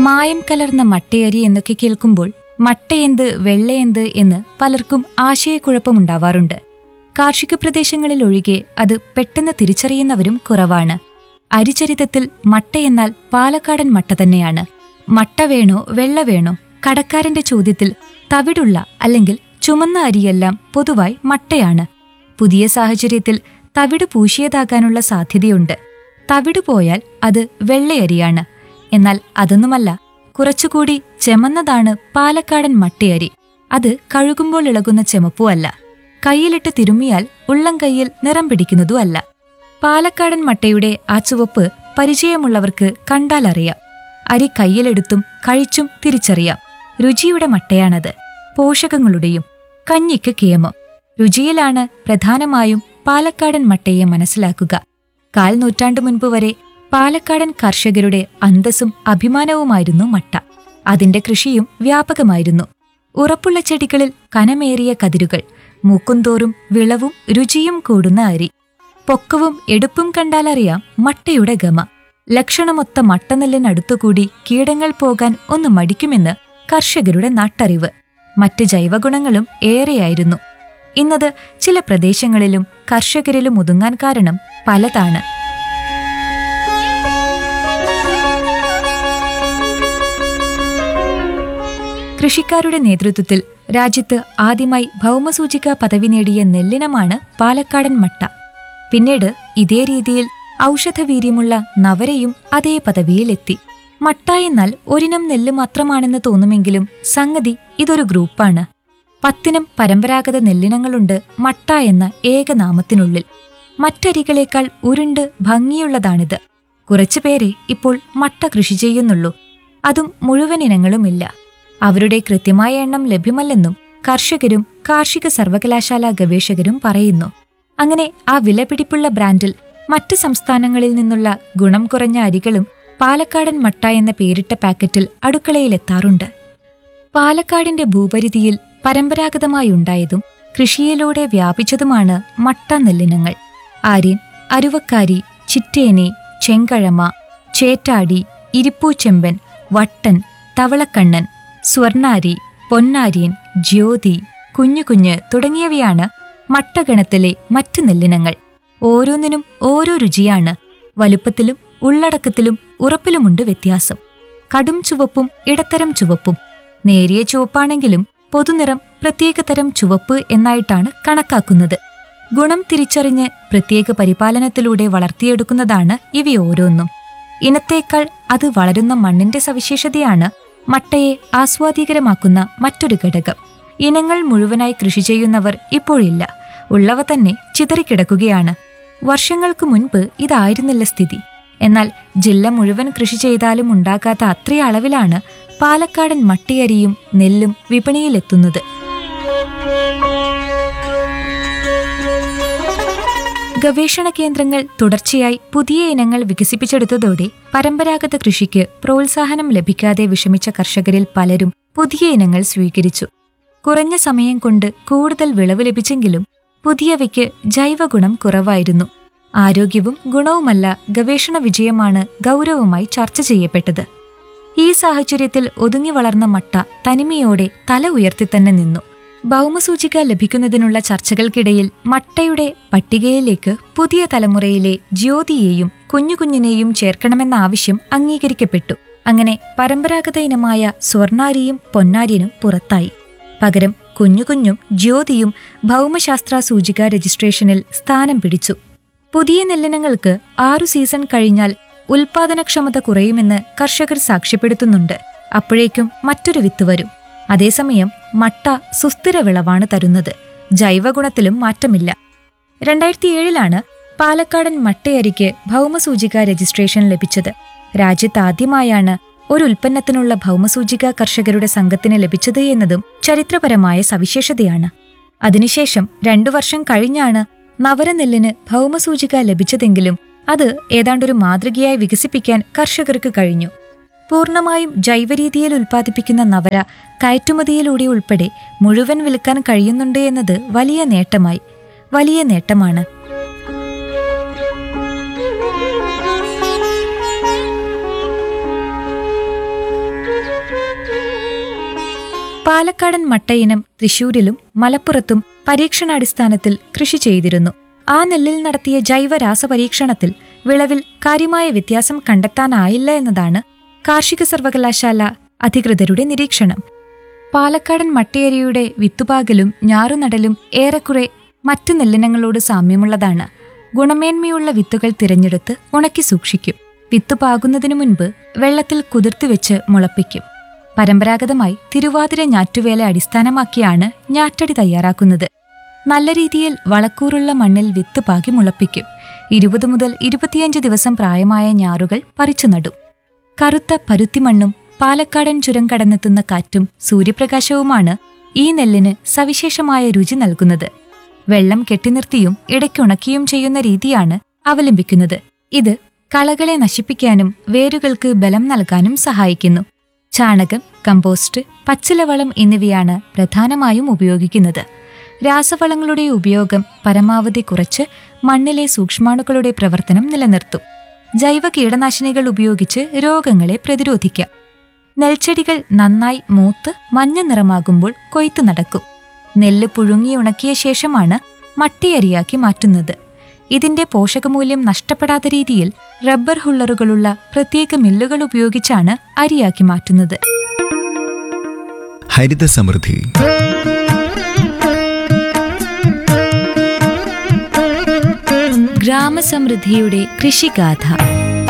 മായം കലർന്ന മട്ടയരി എന്നൊക്കെ കേൾക്കുമ്പോൾ മട്ടയെന്ത് വെള്ളയെന്ത് എന്ന് പലർക്കും ആശയക്കുഴപ്പമുണ്ടാവാറുണ്ട് കാർഷിക പ്രദേശങ്ങളിൽ ഒഴികെ അത് പെട്ടെന്ന് തിരിച്ചറിയുന്നവരും കുറവാണ് അരിചരിതത്തിൽ മട്ടയെന്നാൽ പാലക്കാടൻ മട്ട തന്നെയാണ് മട്ട വേണോ വെള്ള വേണോ കടക്കാരന്റെ ചോദ്യത്തിൽ തവിടുള്ള അല്ലെങ്കിൽ ചുമന്ന അരിയെല്ലാം പൊതുവായി മട്ടയാണ് പുതിയ സാഹചര്യത്തിൽ തവിട് പൂശിയതാകാനുള്ള സാധ്യതയുണ്ട് തവിട് പോയാൽ അത് വെള്ളയരിയാണ് എന്നാൽ അതൊന്നുമല്ല കുറച്ചുകൂടി ചെമന്നതാണ് പാലക്കാടൻ മട്ടയരി അത് കഴുകുമ്പോൾ ഇളകുന്ന ചെമപ്പുമല്ല കയ്യിലിട്ട് തിരുമ്മിയാൽ ഉള്ളം കൈയിൽ നിറം പിടിക്കുന്നതുമല്ല പാലക്കാടൻ മട്ടയുടെ ആ ചുവപ്പ് പരിചയമുള്ളവർക്ക് കണ്ടാലറിയാം അരി കയ്യിലെടുത്തും കഴിച്ചും തിരിച്ചറിയാം രുചിയുടെ മട്ടയാണത് പോഷകങ്ങളുടെയും കഞ്ഞിക്ക് കേമം രുചിയിലാണ് പ്രധാനമായും പാലക്കാടൻ മട്ടയെ മനസ്സിലാക്കുക കാൽ നൂറ്റാണ്ടു മുൻപ് വരെ പാലക്കാടൻ കർഷകരുടെ അന്തസ്സും അഭിമാനവുമായിരുന്നു മട്ട അതിന്റെ കൃഷിയും വ്യാപകമായിരുന്നു ഉറപ്പുള്ള ചെടികളിൽ കനമേറിയ കതിരുകൾ മൂക്കുംതോറും വിളവും രുചിയും കൂടുന്ന അരി പൊക്കവും എടുപ്പും കണ്ടാലറിയാം മട്ടയുടെ ഗമ ലക്ഷണമൊത്ത മട്ടനെല്ലിനടുത്തുകൂടി കീടങ്ങൾ പോകാൻ ഒന്ന് മടിക്കുമെന്ന് കർഷകരുടെ നാട്ടറിവ് മറ്റ് ജൈവഗുണങ്ങളും ഏറെയായിരുന്നു ഇന്നത് ചില പ്രദേശങ്ങളിലും കർഷകരിലും ഒതുങ്ങാൻ കാരണം പലതാണ് കൃഷിക്കാരുടെ നേതൃത്വത്തിൽ രാജ്യത്ത് ആദ്യമായി ഭൗമസൂചിക പദവി നേടിയ നെല്ലിനമാണ് പാലക്കാടൻ മട്ട പിന്നീട് ഇതേ രീതിയിൽ ഔഷധവീര്യമുള്ള നവരയും അതേ പദവിയിലെത്തി മട്ട എന്നാൽ ഒരിനം നെല്ല് മാത്രമാണെന്ന് തോന്നുമെങ്കിലും സംഗതി ഇതൊരു ഗ്രൂപ്പാണ് പത്തിനം പരമ്പരാഗത നെല്ലിനങ്ങളുണ്ട് മട്ട എന്ന ഏകനാമത്തിനുള്ളിൽ മറ്റരികളേക്കാൾ ഉരുണ്ട് ഭംഗിയുള്ളതാണിത് കുറച്ചുപേരെ ഇപ്പോൾ മട്ട കൃഷി ചെയ്യുന്നുള്ളൂ അതും മുഴുവൻ ഇനങ്ങളുമില്ല അവരുടെ കൃത്യമായ എണ്ണം ലഭ്യമല്ലെന്നും കർഷകരും കാർഷിക സർവകലാശാല ഗവേഷകരും പറയുന്നു അങ്ങനെ ആ വിലപിടിപ്പുള്ള ബ്രാൻഡിൽ മറ്റ് സംസ്ഥാനങ്ങളിൽ നിന്നുള്ള ഗുണം കുറഞ്ഞ അരികളും പാലക്കാടൻ മട്ട എന്ന പേരിട്ട പാക്കറ്റിൽ അടുക്കളയിലെത്താറുണ്ട് പാലക്കാടിന്റെ ഭൂപരിധിയിൽ പരമ്പരാഗതമായുണ്ടായതും കൃഷിയിലൂടെ വ്യാപിച്ചതുമാണ് മട്ട നെല്ലിനങ്ങൾ ആര്യൻ അരുവക്കാരി ചിറ്റേനി ചെങ്കഴമ ചേറ്റാടി ഇരിപ്പൂച്ചെമ്പൻ വട്ടൻ തവളക്കണ്ണൻ സ്വർണാരി പൊന്നാര്യൻ ജ്യോതി കുഞ്ഞുകുഞ്ഞ് തുടങ്ങിയവയാണ് മട്ടഗണത്തിലെ മറ്റ് നെല്ലിനങ്ങൾ ഓരോന്നിനും ഓരോ രുചിയാണ് വലുപ്പത്തിലും ഉള്ളടക്കത്തിലും ഉറപ്പിലുമുണ്ട് വ്യത്യാസം കടും ചുവപ്പും ഇടത്തരം ചുവപ്പും നേരിയ ചുവപ്പാണെങ്കിലും പൊതുനിറം പ്രത്യേകതരം ചുവപ്പ് എന്നായിട്ടാണ് കണക്കാക്കുന്നത് ഗുണം തിരിച്ചറിഞ്ഞ് പ്രത്യേക പരിപാലനത്തിലൂടെ വളർത്തിയെടുക്കുന്നതാണ് ഇവയോരോന്നും ഇനത്തേക്കാൾ അത് വളരുന്ന മണ്ണിന്റെ സവിശേഷതയാണ് മട്ടയെ ആസ്വാദികരമാക്കുന്ന മറ്റൊരു ഘടകം ഇനങ്ങൾ മുഴുവനായി കൃഷി ചെയ്യുന്നവർ ഇപ്പോഴില്ല ഉള്ളവ തന്നെ ചിതറിക്കിടക്കുകയാണ് വർഷങ്ങൾക്ക് മുൻപ് ഇതായിരുന്നില്ല സ്ഥിതി എന്നാൽ ജില്ല മുഴുവൻ കൃഷി ചെയ്താലും ഉണ്ടാകാത്ത അത്രേ അളവിലാണ് പാലക്കാടൻ മട്ടിയരിയും നെല്ലും വിപണിയിലെത്തുന്നത് ഗവേഷണ കേന്ദ്രങ്ങൾ തുടർച്ചയായി പുതിയ ഇനങ്ങൾ വികസിപ്പിച്ചെടുത്തതോടെ പരമ്പരാഗത കൃഷിക്ക് പ്രോത്സാഹനം ലഭിക്കാതെ വിഷമിച്ച കർഷകരിൽ പലരും പുതിയ ഇനങ്ങൾ സ്വീകരിച്ചു കുറഞ്ഞ സമയം കൊണ്ട് കൂടുതൽ വിളവ് ലഭിച്ചെങ്കിലും പുതിയവയ്ക്ക് ജൈവഗുണം കുറവായിരുന്നു ആരോഗ്യവും ഗുണവുമല്ല ഗവേഷണ വിജയമാണ് ഗൗരവമായി ചർച്ച ചെയ്യപ്പെട്ടത് ഈ സാഹചര്യത്തിൽ ഒതുങ്ങി വളർന്ന മട്ട തനിമയോടെ തല ഉയർത്തി തന്നെ നിന്നു ഭൗമസൂചിക ലഭിക്കുന്നതിനുള്ള ചർച്ചകൾക്കിടയിൽ മട്ടയുടെ പട്ടികയിലേക്ക് പുതിയ തലമുറയിലെ ജ്യോതിയെയും കുഞ്ഞുകുഞ്ഞിനെയും ചേർക്കണമെന്ന ആവശ്യം അംഗീകരിക്കപ്പെട്ടു അങ്ങനെ പരമ്പരാഗത ഇനമായ സ്വർണാരിയും പൊന്നാരിയനും പുറത്തായി പകരം കുഞ്ഞുകുഞ്ഞും ജ്യോതിയും ഭൗമശാസ്ത്ര സൂചിക രജിസ്ട്രേഷനിൽ സ്ഥാനം പിടിച്ചു പുതിയ നെല്ലിനങ്ങൾക്ക് ആറു സീസൺ കഴിഞ്ഞാൽ ഉൽപാദനക്ഷമത കുറയുമെന്ന് കർഷകർ സാക്ഷ്യപ്പെടുത്തുന്നുണ്ട് അപ്പോഴേക്കും മറ്റൊരു വിത്ത് വരും അതേസമയം മട്ട സുസ്ഥിര വിളവാണ് തരുന്നത് ജൈവഗുണത്തിലും മാറ്റമില്ല രണ്ടായിരത്തി ഏഴിലാണ് പാലക്കാടൻ മട്ടയരിക്ക് ഭൗമസൂചിക രജിസ്ട്രേഷൻ ലഭിച്ചത് രാജ്യത്താദ്യമായാണ് ഒരു ഉൽപ്പന്നത്തിനുള്ള ഭൗമസൂചിക കർഷകരുടെ സംഘത്തിന് ലഭിച്ചത് എന്നതും ചരിത്രപരമായ സവിശേഷതയാണ് അതിനുശേഷം രണ്ടു വർഷം കഴിഞ്ഞാണ് നവരനെല്ലിന് ഭൗമസൂചിക ലഭിച്ചതെങ്കിലും അത് ഏതാണ്ടൊരു മാതൃകയായി വികസിപ്പിക്കാൻ കർഷകർക്ക് കഴിഞ്ഞു പൂർണ്ണമായും ജൈവരീതിയിൽ ഉൽപ്പാദിപ്പിക്കുന്ന നവര കയറ്റുമതിയിലൂടെ ഉൾപ്പെടെ മുഴുവൻ വിൽക്കാൻ കഴിയുന്നുണ്ട് എന്നത് വലിയ നേട്ടമായി വലിയ നേട്ടമാണ് പാലക്കാടൻ മട്ടയിനം തൃശൂരിലും മലപ്പുറത്തും പരീക്ഷണാടിസ്ഥാനത്തിൽ കൃഷി ചെയ്തിരുന്നു ആ നെല്ലിൽ നടത്തിയ ജൈവ രാസപരീക്ഷണത്തിൽ വിളവിൽ കാര്യമായ വ്യത്യാസം കണ്ടെത്താനായില്ല എന്നതാണ് കാർഷിക സർവകലാശാല അധികൃതരുടെ നിരീക്ഷണം പാലക്കാടൻ മട്ടയരിയുടെ വിത്തുപാകലും ഞാറുനടലും ഏറെക്കുറെ മറ്റു നെല്ലിനങ്ങളോട് സാമ്യമുള്ളതാണ് ഗുണമേന്മയുള്ള വിത്തുകൾ തിരഞ്ഞെടുത്ത് ഉണക്കി സൂക്ഷിക്കും വിത്ത് പാകുന്നതിനു മുൻപ് വെള്ളത്തിൽ കുതിർത്തി വെച്ച് മുളപ്പിക്കും പരമ്പരാഗതമായി തിരുവാതിര ഞാറ്റുവേല അടിസ്ഥാനമാക്കിയാണ് ഞാറ്റടി തയ്യാറാക്കുന്നത് നല്ല രീതിയിൽ വളക്കൂറുള്ള മണ്ണിൽ വിത്ത് പാകി മുളപ്പിക്കും ഇരുപത് മുതൽ ഇരുപത്തിയഞ്ച് ദിവസം പ്രായമായ ഞാറുകൾ പറിച്ചു നടും കറുത്ത പരുത്തിമണ്ണും പാലക്കാടൻ ചുരം കടന്നെത്തുന്ന കാറ്റും സൂര്യപ്രകാശവുമാണ് ഈ നെല്ലിന് സവിശേഷമായ രുചി നൽകുന്നത് വെള്ളം കെട്ടിനിർത്തിയും ഇടയ്ക്കുണക്കിയും ചെയ്യുന്ന രീതിയാണ് അവലംബിക്കുന്നത് ഇത് കളകളെ നശിപ്പിക്കാനും വേരുകൾക്ക് ബലം നൽകാനും സഹായിക്കുന്നു ചാണകം കമ്പോസ്റ്റ് പച്ചിലവളം എന്നിവയാണ് പ്രധാനമായും ഉപയോഗിക്കുന്നത് രാസവളങ്ങളുടെ ഉപയോഗം പരമാവധി കുറച്ച് മണ്ണിലെ സൂക്ഷ്മാണുക്കളുടെ പ്രവർത്തനം നിലനിർത്തും ജൈവ കീടനാശിനികൾ ഉപയോഗിച്ച് രോഗങ്ങളെ പ്രതിരോധിക്കാം നെൽച്ചെടികൾ നന്നായി മൂത്ത് മഞ്ഞ നിറമാകുമ്പോൾ കൊയ്ത്തു നടക്കും നെല്ല് പുഴുങ്ങി ഉണക്കിയ ശേഷമാണ് മട്ടിയരിയാക്കി മാറ്റുന്നത് ഇതിന്റെ പോഷകമൂല്യം നഷ്ടപ്പെടാത്ത രീതിയിൽ റബ്ബർ ഹുള്ളറുകളുള്ള പ്രത്യേക മില്ലുകൾ ഉപയോഗിച്ചാണ് അരിയാക്കി മാറ്റുന്നത് ഹരിത സമൃദ്ധി ഗ്രാമസമൃദ്ധിയുടെ കൃഷിഗാഥ